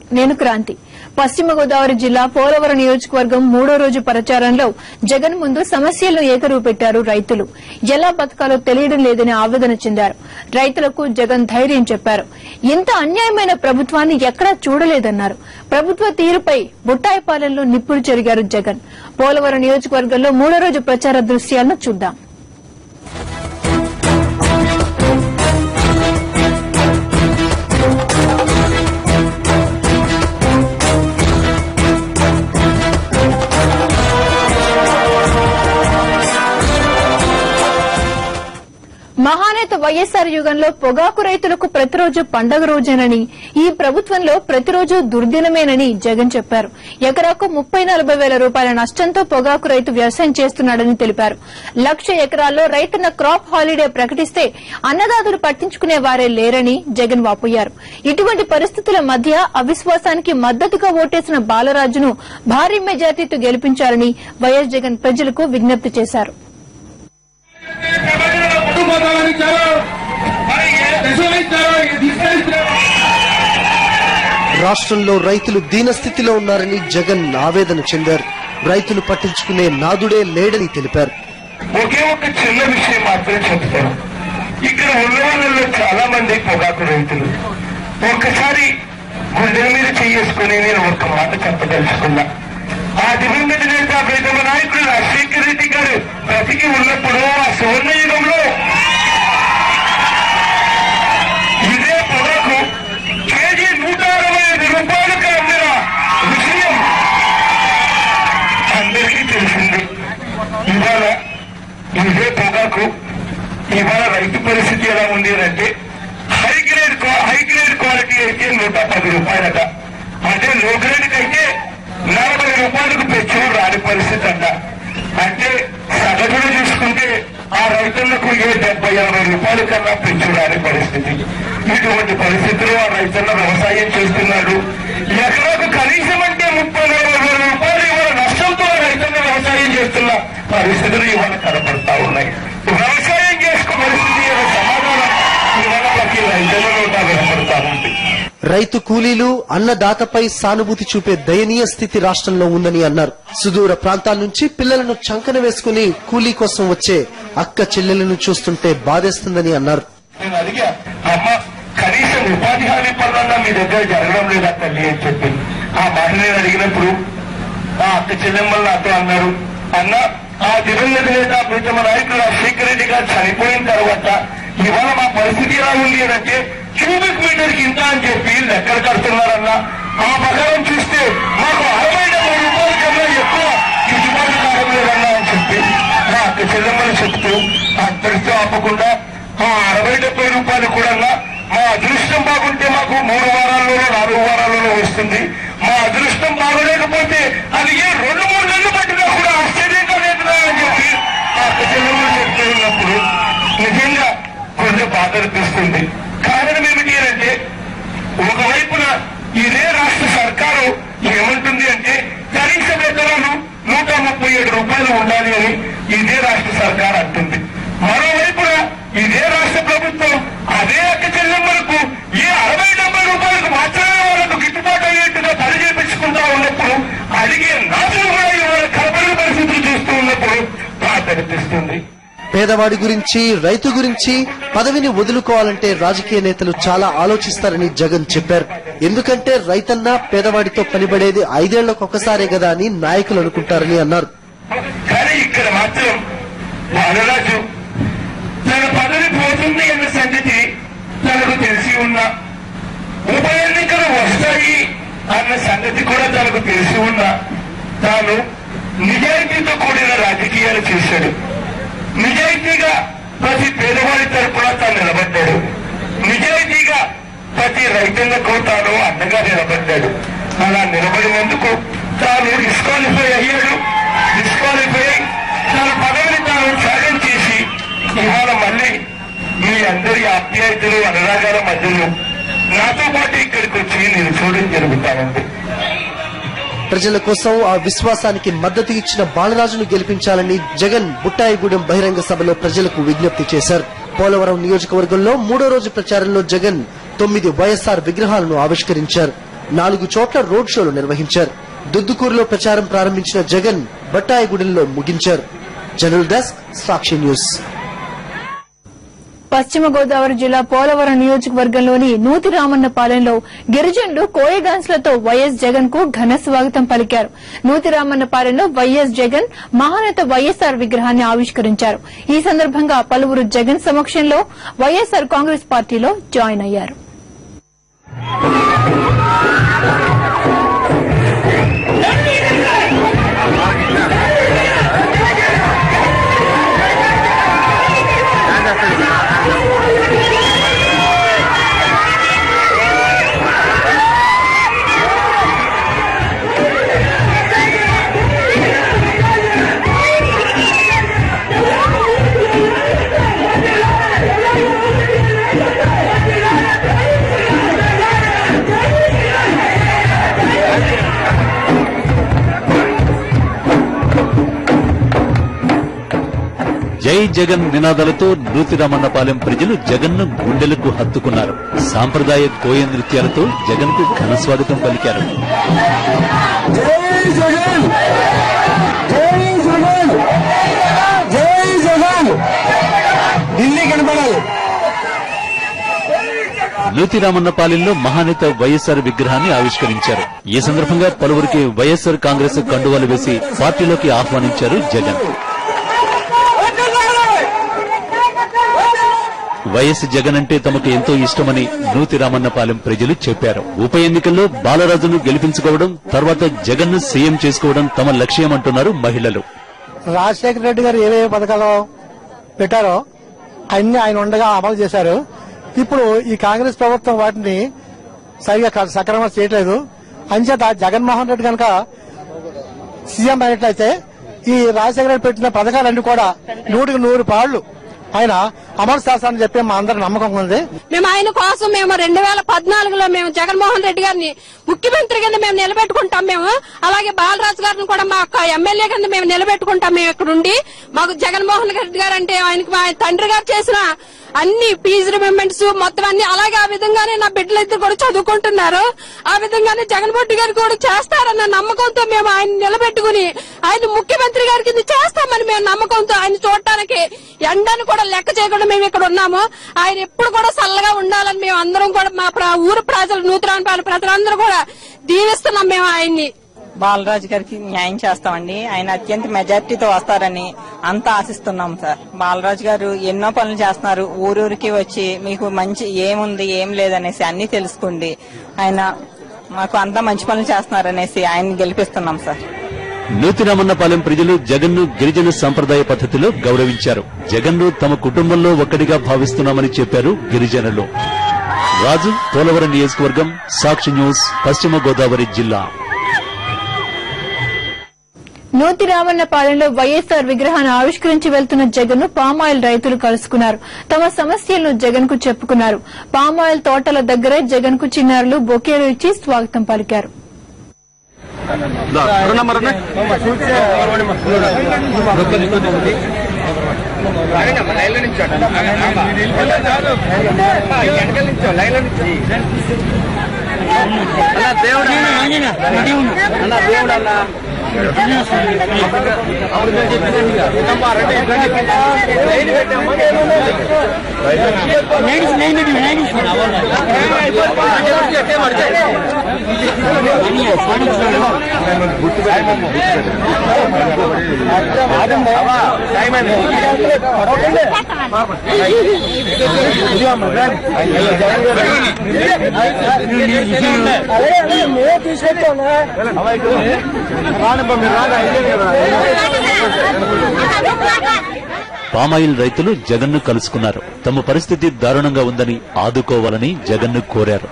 నేను క్రాంతి పశ్చిమ గోదావరి జిల్లా పోలవరం నియోజకవర్గం మూడో రోజు ప్రచారంలో జగన్ ముందు సమస్యలను ఏకరువు పెట్టారు రైతులు ఎలా బతకాలో తెలియడం లేదని ఆవేదన చెందారు రైతులకు జగన్ ధైర్యం చెప్పారు ఇంత అన్యాయమైన ప్రభుత్వాన్ని ఎక్కడా చూడలేదన్నారు ప్రభుత్వ తీరుపై బుట్టాయిపాలెంలో నిప్పులు చెరిగారు జగన్ పోలవరం నియోజకవర్గంలో మూడో రోజు ప్రచార దృశ్యాలను చూద్దాం మహానేత వైఎస్సార్ యుగంలో పొగాకు రైతులకు ప్రతిరోజు పండగ రోజేనని ఈ ప్రభుత్వంలో ప్రతిరోజు దుర్దినమేనని జగన్ చెప్పారు ఎకరాకు ముప్పై నలభై వేల రూపాయల నష్టంతో పొగాకు రైతు వ్యవసాయం చేస్తున్నాడని తెలిపారు లక్ష ఎకరాల్లో రైతన్న క్రాప్ హాలిడే ప్రకటిస్తే అన్నదాతలు పట్టించుకునే వారే లేరని జగన్ వాపోయారు ఇటువంటి పరిస్థితుల మధ్య అవిశ్వాసానికి మద్దతుగా ఓటేసిన బాలరాజును భారీ మెజార్టీతో గెలిపించాలని వైఎస్ జగన్ ప్రజలకు విజ్ఞప్తి చేశారు ప్రపంచంలో కుటుంబాలను ఇచ్చారు మరి ఏ దశలో ఇచ్చారో ఏ దిశలో ఇచ్చారో రాష్ట్రంలో రైతులు దీనస్థితిలో ఉన్నారని జగన్ ఆవేదన చెందారు రైతులు పట్టించుకునే నాదుడే లేడని తెలిపారు ఒకే ఒక చిన్న విషయం మాత్రం చెప్తాను ఇక్కడ ఉన్న వాళ్ళలో చాలా మంది పొగాకు రైతులు ఒక్కసారి గుండెల మీద చేసుకుని నేను ఒక మాట చెప్పదలుచుకున్నా ఆ దివంగత నేత ప్రీతమ నాయకుడు రాజశేఖర రెడ్డి గారు బ్రతికి ఉన్నప్పుడు ఆ సువర్ణయుగంలో ఇదే పొగాకు కేజీ నూట అరవై ఐదు రూపాయలకు అమ్మిన విషయం అందరికీ తెలిసింది ఇవాళ ఇదే పొగాకు ఇవాళ రైతు పరిస్థితి ఎలా ఉంది అంటే హై గ్రేడ్ క్వా- హై గ్రేడ్ క్వాలిటీ అయితే నూట పది రూపాయలట అంటే లో గ్రేడ్ అయితే నలభై రూపాయలకు పెంచుడు రాని పరిస్థితి అంట అంటే సగటున చూసుకుంటే ఆ రైతులకు ఏ డెబ్బై ఎనభై రూపాయల కన్నా పెంచురాని పరిస్థితి ఇటువంటి పరిస్థితుల్లో ఆ రైతున్న వ్యవసాయం చేస్తున్నాడు ఎకరాకు కనీసం అంటే ముప్పై నలభై వేల రూపాయలు ఇవాళ నష్టంతో ఆ రైతున్న వ్యవసాయం చేస్తున్న పరిస్థితులు ఇవాళ కనపడతా ఉన్నాయి వ్యవసాయం చేసుకో పరిస్థితి ఏదో సమాధానం ఇవాళ ప్రతి రైతులలో కనపడతా ఉంది రైతు కూలీలు అన్నదాతపై సానుభూతి చూపే దయనీయ స్థితి రాష్ట్రంలో ఉందని అన్నారు సుదూర ప్రాంతాల నుంచి పిల్లలను చంకన వేసుకుని కూలీ కోసం వచ్చే అక్క చెల్లెలను చూస్తుంటే బాధేస్తుందని అన్నారు నేను అడిగా అమ్మ కనీసం ఉపాధి హామీ పనులన్నా మీ దగ్గర జరగడం లేదా తల్లి అని చెప్పి ఆ మాట నేను అడిగినప్పుడు ఆ అక్క చెల్లెమ్మలు నాతో అన్నారు అన్న ఆ దివంగత నేత ప్రీతమ నాయకుడు రాజశేఖర రెడ్డి గారు చనిపోయిన తర్వాత ఇవాళ మా పరిస్థితి ఎలా ఉంది అని అంటే క్యూబిక్ మీటర్ కి ఇంత అని చెప్పి లెక్కలు కడుతున్నారన్న ఆ ప్రకారం చూస్తే మాకు అరవై డెబ్బై రూపాయల కన్నా ఎక్కువ గిట్టుబాటు కావడం లేదన్నా అని చెప్పి మా అక్క చెల్లెమ్మలు చెప్తూ అంతటితో ఆపకుండా ఆ అరవై డెబ్బై రూపాయలు కూడా మా అదృష్టం బాగుంటే మాకు మూడు వారాల్లోనో నాలుగు వారాల్లోనో వస్తుంది మా అదృష్టం బాగోలేకపోతే అది ఏ రెండు మూడు నెలలు పట్టినా కూడా ఆశ్చర్యంగా లేదురా అని చెప్పి ఆ అక్క చెల్లెమ్మలు చెప్తూ ఉన్నప్పుడు నిజంగా కొంచెం బాధ అనిపిస్తుంది కారణం ఏమిటి అంటే ఒకవైపున ఇదే రాష్ట్ర సర్కారు ఏమంటుంది అంటే కనీస వేతనాలు నూట ముప్పై ఏడు రూపాయలు ఉండాలి అని ఇదే రాష్ట్ర సర్కార్ అంటుంది మరోవైపున ఇదే రాష్ట్ర ప్రభుత్వం అదే అక్క చెల్లెమ్మలకు ఈ అరవై డెబ్బై రూపాయలకు మాత్రమే వాళ్ళకు గిట్టుబాటు అయ్యేట్టుగా పని చేపించుకుంటా ఉన్నప్పుడు అడిగే నాశనం కూడా ఇవాళ కనపడిన పరిస్థితులు చూస్తూ ఉన్నప్పుడు బాధ అనిపిస్తుంది పేదవాడి గురించి రైతు గురించి పదవిని వదులుకోవాలంటే రాజకీయ నేతలు చాలా ఆలోచిస్తారని జగన్ చెప్పారు ఎందుకంటే రైతన్నా పేదవాడితో పనిపడేది ఐదేళ్లకు ఒకసారే కదా అని నాయకులు అనుకుంటారని అన్నారు కానీ ఇక్కడ మాత్రం బాలరాజు తన పదవి పోతుంది అన్న సంగతి తనకు తెలిసి ఉన్నా ఉప ఎన్నికలు వస్తాయి అన్న సంగతి కూడా తనకు తెలిసి ఉన్నా తాను నిజాయితీతో కూడిన రాజకీయాలు చేశాడు నిజాయితీగా ప్రతి పేదవాడి తరపున తాను నిలబడ్డాడు నిజాయితీగా ప్రతి రైతులకు తాను అండగా నిలబడ్డాడు అలా నిలబడినందుకు తాను డిస్క్వాలిఫై అయ్యాడు డిస్క్వాలిఫై అయి తన పదవిని తాను త్యాగం చేసి ఇవాళ మళ్ళీ మీ అందరి ఆప్యాయతలు అనురాగాల మధ్యలో నాతో పాటు ఇక్కడికి వచ్చి నేను చూడడం జరుగుతా ఉంది ప్రజల కోసం ఆ విశ్వాసానికి మద్దతు ఇచ్చిన బాలరాజును గెలిపించాలని జగన్ బుట్టాయిగూడెం బహిరంగ సభలో ప్రజలకు విజ్ఞప్తి చేశారు పోలవరం నియోజకవర్గంలో మూడో రోజు ప్రచారంలో జగన్ తొమ్మిది వైఎస్ఆర్ విగ్రహాలను ఆవిష్కరించారు నాలుగు చోట్ల రోడ్ షోలు నిర్వహించారు దుద్దుకూరులో ప్రచారం ప్రారంభించిన జగన్ బట్టాయిగూడెంలో ముగించారు జనరల్ డెస్క్ సాక్షి న్యూస్ పశ్చిమ గోదావరి జిల్లా పోలవరం నియోజకవర్గంలోని నూతి రామన్నపాలెంలో గిరిజనులు కోయగాన్స్లతో వైఎస్ జగన్ కు ఘన స్వాగతం పలికారు నూతి రామన్నపాలెంలో వైఎస్ జగన్ మహానేత వైఎస్ఆర్ విగ్రహాన్ని ఆవిష్కరించారు ఈ సందర్భంగా పలువురు జగన్ సమక్షంలో వైఎస్ఆర్ కాంగ్రెస్ పార్టీలో జాయిన్ అయ్యారు జై జగన్ నినాదాలతో నూతిరామన్నపాలెం ప్రజలు జగన్ ను గుండెలకు హత్తుకున్నారు సాంప్రదాయ కోయ నృత్యాలతో జగన్ కు ఘన స్వాగతం పలికారు జై జగన్ జై జగన్ జై జగన్ ఢిల్లీ కనపడాలి నూతిరామన్నపాలెంలో మహానేత వైఎస్ఆర్ విగ్రహాన్ని ఆవిష్కరించారు ఈ సందర్భంగా పలువురికి వైఎస్ఆర్ కాంగ్రెస్ కండువాలు వేసి పార్టీలోకి ఆహ్వానించారు జగన్ వైఎస్ జగన్ అంటే తమకు ఎంతో ఇష్టమని నూతి రామన్నపాలెం ప్రజలు చెప్పారు ఉప ఎన్నికల్లో బాలరాజును గెలిపించుకోవడం తర్వాత జగన్ ను సీఎం చేసుకోవడం తమ లక్ష్యం అంటున్నారు మహిళలు రాజశేఖర రెడ్డి గారు ఏవేవి పథకాలు పెట్టారో అన్ని ఆయన ఉండగా అమలు చేశారు ఇప్పుడు ఈ కాంగ్రెస్ ప్రభుత్వం వాటిని సరిగా క- సక్రమంగా చేయట్లేదు అంచేత జగన్మోహన్ రెడ్డి కనుక సీఎం అయినట్లయితే ఈ రాజశేఖర రెడ్డి పెట్టిన పథకాలన్నీ కూడా నూటికి నూరు పాళ్లు ఆయన అమలు చేస్తారని చెప్పి మా అందరి నమ్మకం ఉంది మేము ఆయన కోసం మేము రెండు వేల పద్నాలుగులో మేము జగన్మోహన్ రెడ్డి గారిని ముఖ్యమంత్రి కింద మేము నిలబెట్టుకుంటాం మేము అలాగే బాలరాజు గారిని కూడా మా అక్క ఎమ్మెల్యే కింద మేము నిలబెట్టుకుంటాం మేము ఇక్కడ ఉండి మాకు జగన్మోహన్ రెడ్డి గారు అంటే ఆయనకి మా తండ్రి గారు చేసిన అన్ని ఫీజు రిమెంట్స్ మొత్తం అన్ని అలాగే ఆ విధంగానే నా బిడ్డలు ఇద్దరు కూడా చదువుకుంటున్నారు ఆ విధంగానే జగన్మోహన్ రెడ్డి గారు కూడా చేస్తారన్న నమ్మకంతో మేము ఆయన నిలబెట్టుకుని ఆయన ముఖ్యమంత్రి గారి కింద చేస్తామని మేము నమ్మకంతో ఆయన చూడటానికి ఎండను కూడా లెక్క చేయకుండా మేము ఇక్కడ ఉన్నాము ఆయన ఎప్పుడు కూడా చల్లగా ఉండాలని మేము అందరం కూడా మా ప్ర- ఊరు ప్రజలు నూతన ప్రజలందరూ కూడా దీవిస్తున్నాం మేము ఆయన్ని బాలరాజు గారికి న్యాయం చేస్తామండి ఆయన అత్యంత మెజార్టీతో వస్తారని అంతా ఆశిస్తున్నాం సార్ బాలరాజు గారు ఎన్నో పనులు చేస్తున్నారు ఊరూరికి వచ్చి మీకు మంచి ఏముంది ఏం లేదనేసి అన్ని తెలుసుకోండి ఆయన మాకు అంతా మంచి పనులు చేస్తున్నారనేసి ఆయన్ని గెలిపిస్తున్నాం సార్ నూతిరామన్నపాలెం ప్రజలు జగన్ ను గిరిజన సంప్రదాయ పద్ధతిలో గౌరవించారు జగన్ ను తమ కుటుంబంలో ఒక్కడిగా భావిస్తున్నామని చెప్పారు గిరిజనులు రాజు పోలవరం నియోజకవర్గం సాక్షి న్యూస్ పశ్చిమ గోదావరి జిల్లా నూతి రామన్నపాలెంలో వైఎస్ఆర్ విగ్రహాన్ని ఆవిష్కరించి వెళ్తున్న జగన్ ను పామాయిల్ రైతులు కలుసుకున్నారు తమ సమస్యలను జగన్ కు చెప్పుకున్నారు పామాయిల్ తోటల దగ్గరే జగన్ కు చిన్నారులు బొకేలు ఇచ్చి స్వాగతం పలికారు పామాయిల్ రైతులు జగన్ ను కలుసుకున్నారు తమ పరిస్థితి దారుణంగా ఉందని ఆదుకోవాలని జగన్ ను కోరారు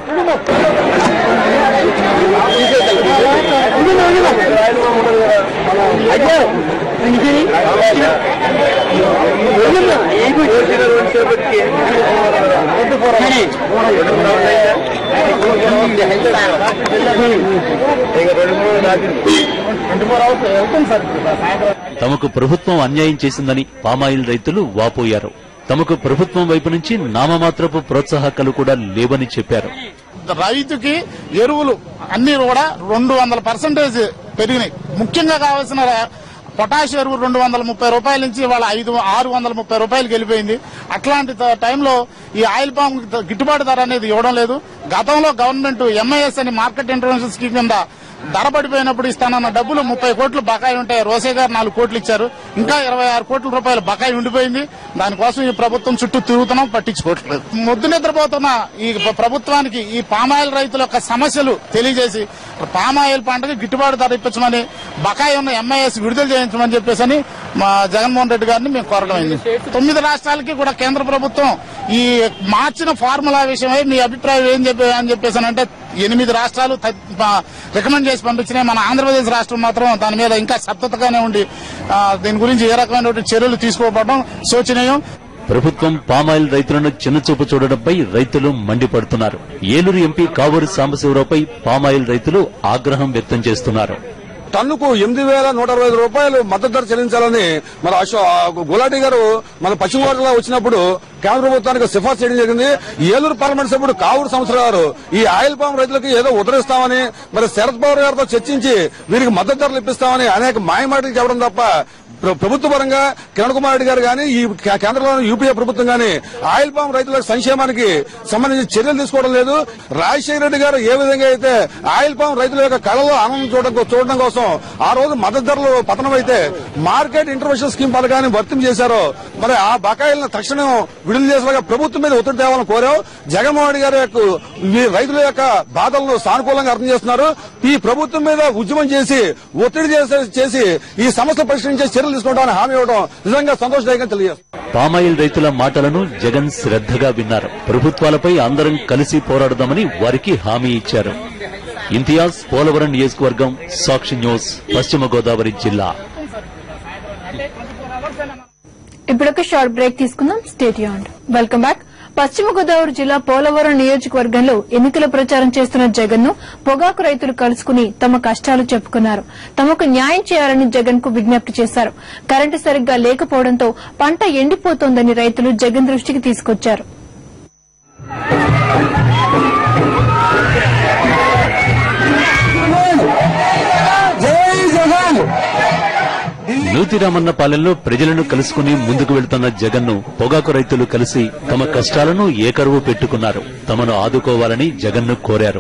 తమకు ప్రభుత్వం అన్యాయం చేసిందని పామాయిల్ రైతులు వాపోయారు తమకు ప్రభుత్వం వైపు నుంచి నామమాత్రపు ప్రోత్సాహకాలు కూడా లేవని చెప్పారు రైతుకి ఎరువులు అన్ని కూడా రెండు వందల పర్సెంటేజ్ పెరిగినాయి ముఖ్యంగా కావాల్సిన పొటాష్ ఎరువు రెండు వందల ముప్పై రూపాయల నుంచి ఇవాళ ఐదు ఆరు వందల ముప్పై రూపాయలకి వెళ్ళిపోయింది అట్లాంటి ట- టైంలో ఈ ఆయిల్ పామ్ గిట్టుబాటు ధర అనేది ఇవ్వడం లేదు గతంలో గవర్నమెంట్ ఎంఐఎస్ అని మార్కెట్ ఇంటర్వెన్షన్ స్కీమ్ కింద ధర పడిపోయినప్పుడు ఇస్తానన్న డబ్బులు ముప్పై కోట్లు బకాయి ఉంటే రోసే గారు నాలుగు కోట్లు ఇచ్చారు ఇంకా ఇరవై ఆరు కోట్ల రూపాయలు బకాయి ఉండిపోయింది దానికోసం ఈ ప్రభుత్వం చుట్టూ తిరుగుతున్నాం పట్టించుకోవట్లేదు ముద్దు నిద్రపోతున్న ఈ ప్ర- ప్రభుత్వానికి ఈ పామాయిల్ రైతుల యొక్క సమస్యలు తెలియజేసి పామాయిల్ పంటకి గిట్టుబాటు ధర ఇప్పించమని బకాయి ఉన్న ఎంఐఎస్ విడుదల చేయించమని చెప్పేసి అని మా జగన్మోహన్ రెడ్డి గారిని మేము కోరడం అయింది తొమ్మిది రాష్ట్రాలకి కూడా కేంద్ర ప్రభుత్వం ఈ మార్చిన ఫార్ములా విషయమై మీ అభిప్రాయం ఏం చెప్పి అని చెప్పేసి అంటే ఎనిమిది రాష్ట్రాలు త- ప- రికమెండ్ చేసి పంపించినాయి మన ఆంధ్రప్రదేశ్ రాష్ట్రం మాత్రం దాని మీద ఇంకా సత్తతగానే ఉండి ఆ, దీని గురించి ఏ రకమైనటువంటి చర్యలు తీసుకోకపోవడం శోచనీయం ప్రభుత్వం పామాయిల్ రైతులను చిన్నచూపు చూడడంపై రైతులు మండిపడుతున్నారు ఏలూరు ఎంపీ కావూరు సాంబశివరావుపై పామాయిల్ రైతులు ఆగ్రహం వ్యక్తం చేస్తున్నారు టన్నుకు ఎనిమిది వేల నూట అరవై ఐదు రూపాయలు మద్దతు ధర చెల్లించాలని మన అశో ఆ గులాటి గారు మన పశ్చిమ గోదావరిలో వచ్చినప్పుడు కేంద్ర ప్రభుత్వానికి సిఫార్సు చేయడం జరిగింది ఏలూరు పార్లమెంట్ సభ్యుడు కావూరు సంవత్సరం గారు ఈ ఆయిల్ పామ్ రైతులకు ఏదో ఉద్ధరిస్తామని మరి శరద్ పవార్ గారితో చర్చించి వీరికి మద్దతు ధరలు ఇప్పిస్తామని అనేక మాయమాటలు చెప్పడం తప్ప ప్ర- ప్రభుత్వ పరంగా కిరణ్ కుమార్ రెడ్డి గారు కానీ ఈ కే- కేంద్రంలోని యూపీఏ ప్రభుత్వం కానీ ఆయిల్ పామ్ రైతుల సంక్షేమానికి సంబంధించి చర్యలు తీసుకోవడం లేదు రాజశేఖర రెడ్డి గారు ఏ విధంగా అయితే ఆయిల్ పామ్ రైతుల యొక్క కళలో ఆనందం చూడడం చూడడం కోసం ఆ రోజు మద్దతు ధరలు పతనం అయితే మార్కెట్ ఇంటర్వెన్షన్ స్కీమ్ పథకాన్ని వర్తింపు చేశారో మరి ఆ బకాయిలను తక్షణం విడుదల చేసేలాగా ప్రభుత్వం మీద ఒత్తిడి తేవాలని కోరాం జగన్మోహన్ రెడ్డి గారి యొక్క ఈ రైతుల యొక్క బాధలను సానుకూలంగా అర్థం చేస్తున్నారు ఈ ప్రభుత్వం మీద ఉద్యమం చేసి ఒత్తిడి చేసే- చేసి ఈ సమస్య పరిష్కరించే చర్యలు తీసుకోవడానికి హామీ ఇవ్వడం నిజంగా సంతోషదాయకంగా తెలియజేస్తుంది పామాయిల్ రైతుల మాటలను జగన్ శ్రద్ధగా విన్నారు ప్రభుత్వాలపై అందరం కలిసి పోరాడదామని వారికి హామీ ఇచ్చారు ఇంతియాజ్ పోలవరం నియోజకవర్గం సాక్షి న్యూస్ పశ్చిమ గోదావరి జిల్లా ఇప్పుడు ఒక షార్ట్ బ్రేక్ తీసుకుందాం స్టేట్ యూన్ వెల్కమ్ బ్యాక్ పశ్చిమ గోదావరి జిల్లా పోలవరం నియోజకవర్గంలో ఎన్నికల ప్రచారం చేస్తున్న జగన్ ను పొగాకు రైతులు కలుసుకుని తమ కష్టాలు చెప్పుకున్నారు తమకు న్యాయం చేయాలని జగన్ కు విజ్ఞప్తి చేశారు కరెంటు సరిగ్గా లేకపోవడంతో పంట ఎండిపోతోందని రైతులు జగన్ దృష్టికి తీసుకొచ్చారు నూతిరామన్నపాలెంలో ప్రజలను కలుసుకుని ముందుకు వెళ్తున్న జగన్ ను పొగాకు రైతులు కలిసి తమ కష్టాలను ఏకరువు పెట్టుకున్నారు తమను ఆదుకోవాలని జగన్ ను కోరారు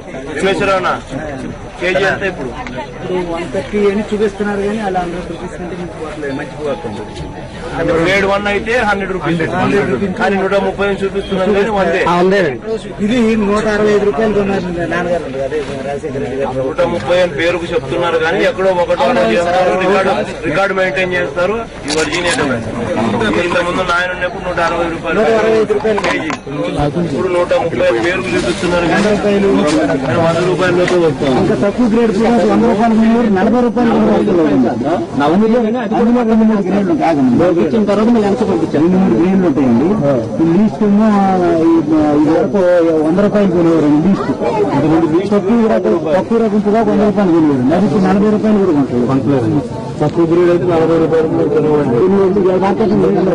కేజీ ఎంత ఇప్పుడు వన్ థర్టీ అని చూపిస్తున్నారు కానీ అలా హండ్రెడ్ రూపీస్ కంటే మించిపోవట్లేదు మంచిపోతుంది గ్రేడ్ వన్ అయితే హండ్రెడ్ రూపీస్ కానీ నూట ముప్పై అని చూపిస్తున్నాం కానీ వందే ఇది నూట అరవై ఐదు రూపాయలు కొన్నారు నాన్నగారు అదే రాజశేఖర రెడ్డి గారు నూట ముప్పై అని పేరుకు చెప్తున్నారు కానీ ఎక్కడో ఒకటో అలా చేస్తారు రికార్డు రికార్డు మెయింటైన్ చేస్తారు ఈ వర్జీనియా ఇంత ముందు నాయన ఉన్నప్పుడు నూట అరవై రూపాయలు నూట అరవై ఐదు రూపాయలు కేజీ ఇప్పుడు నూట ముప్పై అని పేరుకు చూపిస్తున్నారు కానీ కానీ వంద రూపాయలతో వస్తాం ఇంకా తక్కువ గ్రేడ్ కూడా వంద రూపాయలు కొనేవారు నలభై రూపాయలు కొనేవారు అందులో అందులో రెండు మూడు గ్రేడ్లు కాదండి ఇచ్చిన తర్వాత మీరు ఎంత పంపించారు రెండు మూడు గ్రేడ్లు ఉంటాయండి ఈ లీస్ట్ ఏమో ఈ ఇది వరకు వంద రూపాయలు కొనేవారు లీస్ట్ తక్కువ రకం- తక్కువ రకం కూడా వంద రూపాయలు కొనేవారు మరి ఇప్పుడు నలభై రూపాయలు కూడా కొంటారు తక్కువ గ్రేడ్ అయితే నలభై రూపాయలు మార్కెట్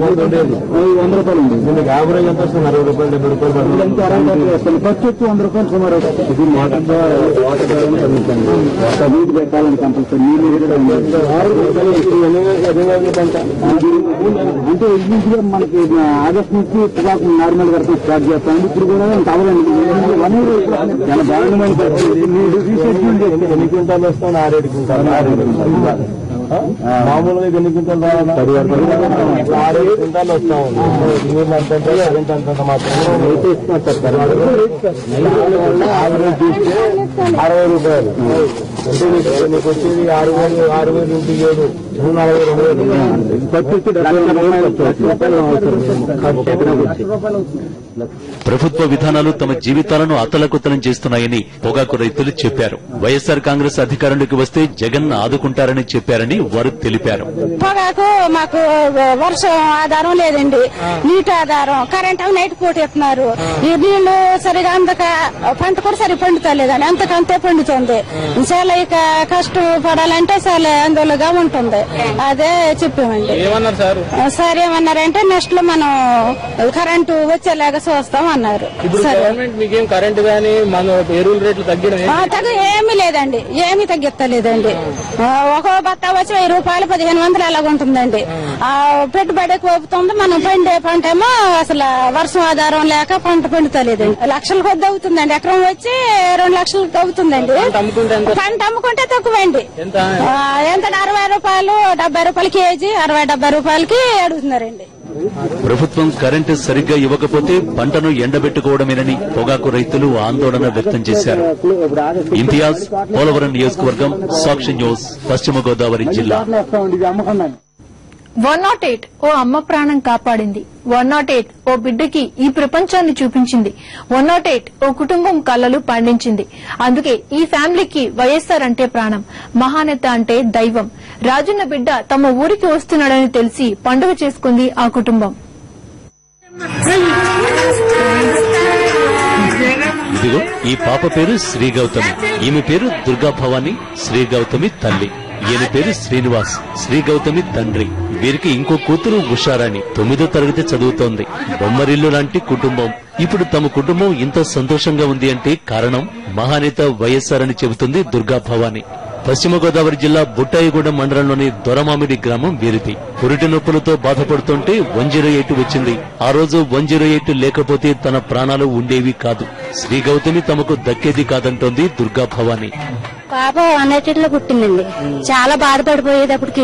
వంద రూపాయలు ఉంది దీనికి యావరేజ్ ఎంత వస్తుంది అరవై రూపాయలు డెబ్బై రూపాయలు పడుతుంది అరవై వస్తుంది ఖర్చు వచ్చి వంద రూపాయలు సుమారు అవుతుంది. ఇది వాటర్ ద్వారా వాటర్ ద్వారా తగ్గుతుంది ఒక నీటి పెట్టాలని కంపల్సరీ నీళ్ళు పెట్టడం ఆరు రూపాయలు ఎక్కువ ఎన్ని- ఎన్ని రోజులు పంట? అంటే ఈజీగా మనకి ఆగస్ట్ నుంచి పొగాకు నార్మల్ వరకు స్టార్ట్ చేస్తాం ఇప్పుడు కూడా కావాలండి వన్ ఇయర్ చాలా దారుణమైన పరిస్థితి మీరు రీసెర్చ్ చేస్తే ఎన్ని క్వింటాలు వస్తాను ఆరేడు క్వింటాలు ఆరేడు క్వింటాలు మామూలుగా ఎన్ని క్వింటాలు రావాలి ఆరేడు క్వింటాలు వస్తా ఉంది మీరు అంత కరెంట్ అంత మాత్రం అయితే ఇస్తున్నారు సార్ ఆవరేజ్ చూస్తే అరవై రూపాయలు అంటే నీకు నీకు వచ్చేది ఆరు వేలు ఆరు వేలు ఇంటి ఏడు మూడు నలభై రెండు వేలు ఖర్చు వచ్చి డెబ్బై రూపాయలు ప్రభుత్వ విధానాలు తమ జీవితాలను అతలకుతలం చేస్తున్నాయని పొగాకు రైతులు చెప్పారు వైఎస్సార్ కాంగ్రెస్ అధికారంలోకి వస్తే జగన్ ఆదుకుంటారని చెప్పారని వారు తెలిపారు పొగాకు మాకు వర్షం ఆధారం లేదండి నీటి ఆధారం కరెంట్ అవి నైట్ పూట ఇస్తున్నారు ఈ నీళ్లు సరిగా అందక పంట కూడా సరి పండుతలేదని అంతకంతే పండుతుంది చాలా ఇక కష్టం పడాలంటే చాలా ఆందోళనగా ఉంటుంది అదే చెప్పామండి ఏమన్నారు సార్ సార్ ఏమన్నారంటే నెక్స్ట్ లో మనం కరెంటు వచ్చేలాగా చూస్తాం అన్నారు ఇప్పుడు సరే గవర్నమెంట్ మీకేం కరెంట్ గానీ మన ఎరువుల రేట్లు తగ్గడం ఆ, తగ్గ ఏమీ లేదండి ఏమీ తగ్గిస్తలేదండి ఆ, ఒక బత్త వచ్చి వెయ్యి రూపాయలు పదిహేను వందలు అలాగ ఉంటుందండి ఆ పెట్టుబడి కోపుతుంది మనం పండే పంట ఏమో అసలు వర్షం ఆధారం లేక పంట పండుతలేదండి లక్షల కొద్ది అవుతుందండి ఎకరం వచ్చి రెండు లక్షలకు అవుతుందండి అమ్ముకుంటే ఎంత పంట అమ్ముకుంటే తక్కువండి ఎంత ఆ, ఎంత అరవై రూపాయలు డెబ్బై రూపాయలు కేజీ అరవై డెబ్బై రూపాయలకి అడుగుతున్నారండి ప్రభుత్వం కరెంటు సరిగ్గా ఇవ్వకపోతే పంటను ఎండబెట్టుకోవడమేనని పొగాకు రైతులు ఆందోళన వ్యక్తం చేశారు ఇంతియాజ్ పోలవరం నియోజకవర్గం సాక్షి న్యూస్ పశ్చిమ గోదావరి జిల్లా వన్ నాట్ ఎయిట్ ఓ అమ్మ ప్రాణం కాపాడింది వన్ నాట్ ఎయిట్ ఓ బిడ్డకి ఈ ప్రపంచాన్ని చూపించింది వన్ నాట్ ఎయిట్ ఓ కుటుంబం కళ్ళలు పండించింది అందుకే ఈ ఫ్యామిలీకి వైఎస్ఆర్ అంటే ప్రాణం మహానేత అంటే దైవం రాజన్న బిడ్డ తమ ఊరికి వస్తున్నాడని తెలిసి పండుగ చేసుకుంది ఆ కుటుంబం ఇదిగో ఈ పాప పేరు శ్రీ గౌతమి ఈమె పేరు దుర్గా భవాని శ్రీ గౌతమి తల్లి ఈయన పేరు శ్రీనివాస్ శ్రీ గౌతమి తండ్రి వీరికి ఇంకో కూతురు ఉషారాణి తొమ్మిదో తరగతి చదువుతోంది బొమ్మరిల్లు లాంటి కుటుంబం ఇప్పుడు తమ కుటుంబం ఇంత సంతోషంగా ఉంది అంటే కారణం మహానేత వైఎస్ఆర్ అని చెబుతుంది దుర్గా భవాని పశ్చిమ గోదావరి జిల్లా బుట్టాయిగూడెం మండలంలోని దొరమామిడి గ్రామం వీరిది పురిటి నొప్పులతో బాధపడుతుంటే వన్ జీరో ఎయిట్ వచ్చింది ఆ రోజు వన్ జీరో ఎయిట్ లేకపోతే తన ప్రాణాలు ఉండేవి కాదు శ్రీ గౌతమి తమకు దక్కేది కాదంటోంది దుర్గా భవాని పాప అన్నిటిలో పుట్టిందండి చాలా బాధపడిపోయేటప్పటికి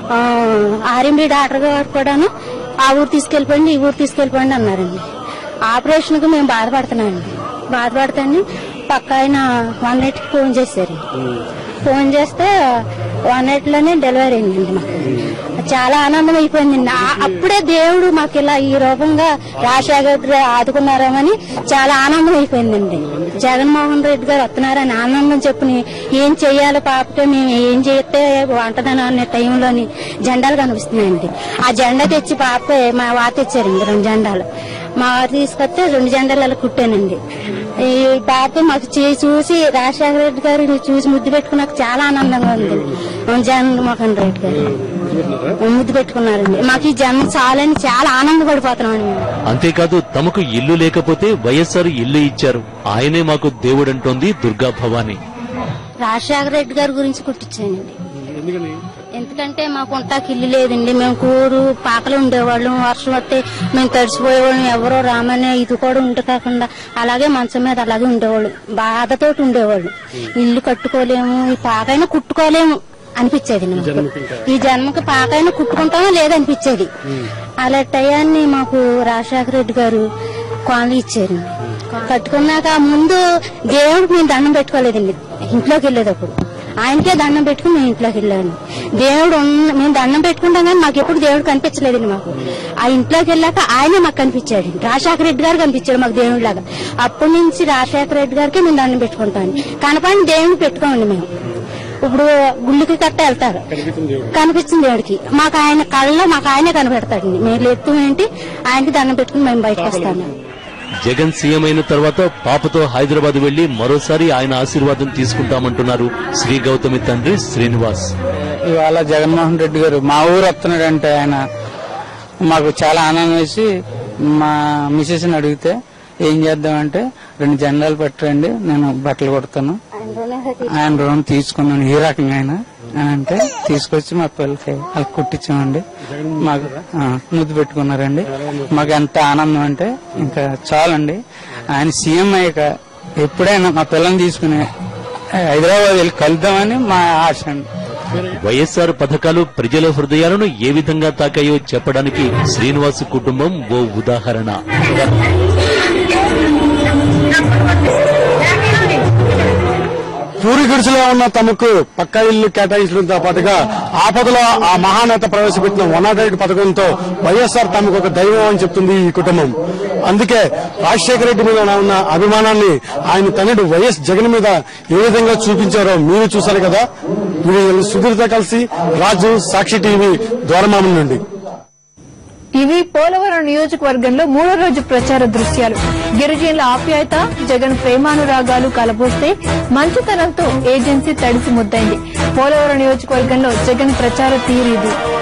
ఆర్ఎంబి డాక్టర్ గారు కూడాను ఆ ఊరు తీసుకెళ్ళిపోండి ఈ ఊరు తీసుకెళ్ళిపోండి అన్నారండి ఆపరేషన్ కు మేము బాధపడుతున్నామండి బాధపడతాండి పక్క ఆయన వన్ కి ఫోన్ చేశారు ఫోన్ చేస్తే వన్ లోనే డెలివరీ అయిందండి మాకు చాలా ఆనందం అయిపోయిందండి ఆ- అప్పుడే దేవుడు మాకు ఇలా ఈ రూపంగా రాజశేఖర్ గారు ఆదుకున్నారేమని చాలా ఆనందం అయిపోయిందండి జగన్మోహన్ రెడ్డి గారు వస్తున్నారని ఆనందం చెప్పుని ఏం చెయ్యాలి పాపకి మేము ఏం చేస్తే వంటదనం అనే టైంలోని జెండాలు కనిపిస్తున్నాయండి ఆ జెండా తెచ్చి పాప మా వారు తెచ్చారండి రెండు జెండాలు మా వారు తీసుకొస్తే రెండు జెండాలు అలా కుట్టానండి ఈ పాప మాకు చే- చూసి రాజశేఖర రెడ్డి గారు చూసి ముద్దు పెట్టుకున్నాక చాలా ఆనందంగా ఉంది జగన్మోహన్ రెడ్డి గారు ముద్దు పెట్టుకున్నారండి మాకు ఈ జన్మ చాలని చాలా ఆనందపడిపోతున్నామండి మేము అంతేకాదు తమకు ఇల్లు లేకపోతే వైఎస్ఆర్ ఇల్లు ఇచ్చారు ఆయనే మాకు దేవుడంటోంది దుర్గా భవాని రాజశేఖర రెడ్డి గారి గురించి కుట్టించానండి ఎందుకంటే మాకు ఉంటాకి ఇల్లు లేదండి మేము కూరు పాకలు ఉండేవాళ్ళం వర్షం వస్తే మేము తడిసిపోయేవాళ్ళం ఎవరో రామనే ఇది కూడా ఉండి కాకుండా అలాగే మంచం మీద అలాగే ఉండేవాళ్ళు బాధతోటి ఉండేవాళ్ళు ఇల్లు కట్టుకోలేము ఈ పాకైనా కుట్టుకోలేము అనిపించేది నాకు ఈ జన్మకి పాకైనా కుట్టుకుంటామో లేదనిపించేది అలా టయాన్ని మాకు రాజశేఖర రెడ్డి గారు కోనలు ఇచ్చారు కట్టుకున్నాక ముందు దేవుడికి మేము దండం పెట్టుకోలేదండి ఇంట్లోకి వెళ్ళేటప్పుడు ఆయనకే దండం పెట్టుకుని మేము ఇంట్లోకి వెళ్ళాను దేవుడు ఉన్న- మేము దండం పెట్టుకుంటాం కానీ మాకు ఎప్పుడు దేవుడు కనిపించలేదండి మాకు ఆ ఇంట్లోకి వెళ్ళాక ఆయనే మాకు కనిపించాడు రాజశేఖర రెడ్డి గారు కనిపించాడు మాకు దేవుడిలాగా అప్పటి నుంచి రాజశేఖర రెడ్డి గారికి మేము దండం పెట్టుకుంటాం కనపడిన దేవుడిని పెట్టుకోండి మేము ఇప్పుడు గుళ్ళకి కట్ట వెళ్తారు కనిపించింది దేవుడికి మాకు ఆయన కళ్ళలో మాకు ఆయనే కనబెడతాడండి మేము ఎత్తు ఏంటి ఆయనకి దండం పెట్టుకుని మేము బయటకు వస్తాము జగన్ సీఎం అయిన తర్వాత పాపతో హైదరాబాద్ వెళ్లి మరోసారి ఆయన ఆశీర్వాదం తీసుకుంటామంటున్నారు శ్రీ గౌతమి తండ్రి శ్రీనివాస్ ఇవాళ జగన్మోహన్ రెడ్డి గారు మా ఊరు వస్తున్నాడంటే ఆయన మాకు చాలా ఆనందం వేసి మా మిసెస్ ని అడిగితే ఏం చేద్దామంటే రెండు జెండాలు పెట్టండి నేను బట్టలు కొడతాను ఆయన రుణం తీసుకున్నాను ఈ రకంగా ఆయన అని అంటే తీసుకొచ్చి మా పిల్లలకి వాళ్ళకి కుట్టించామండి మాకు ఆ, ముద్దు పెట్టుకున్నారండి మాకు ఎంత ఆనందం అంటే ఇంకా చాలండి ఆయన సీఎం అయ్యాక ఎప్పుడైనా మా పిల్లల్ని తీసుకుని హైదరాబాద్ వెళ్ళి కలుద్దామని మా ఆశ అండి వైఎస్ఆర్ పథకాలు ప్రజల హృదయాలను ఏ విధంగా తాకాయో చెప్పడానికి శ్రీనివాస్ కుటుంబం ఓ ఉదాహరణ పూరి గుడిసెలో ఉన్న తమకు పక్కా ఇల్లు కేటాయించడంతో పాటుగా ఆపదలో ఆ మహానేత ప్రవేశపెట్టిన వన్ నాట్ ఎయిట్ పథకంతో వైఎస్ఆర్ తమకు ఒక దైవం అని చెప్తుంది ఈ కుటుంబం అందుకే రాజశేఖర రెడ్డి మీద ఉన్న అభిమానాన్ని ఆయన తనయుడు వైఎస్ జగన్ మీద ఏ విధంగా చూపించారో మీరు చూశారు కదా వీరు సుధీర్తో కలిసి రాజు సాక్షి టీవీ ద్వారమామం నుండి ఇవి పోలవరం నియోజకవర్గంలో మూడో రోజు ప్రచార దృశ్యాలు గిరిజనుల ఆప్యాయత జగన్ ప్రేమానురాగాలు కలబోస్తే మంచితనంతో ఏజెన్సీ తడిసి ముద్దైంది పోలవరం నియోజకవర్గంలో జగన్ ప్రచార తీరు ఇది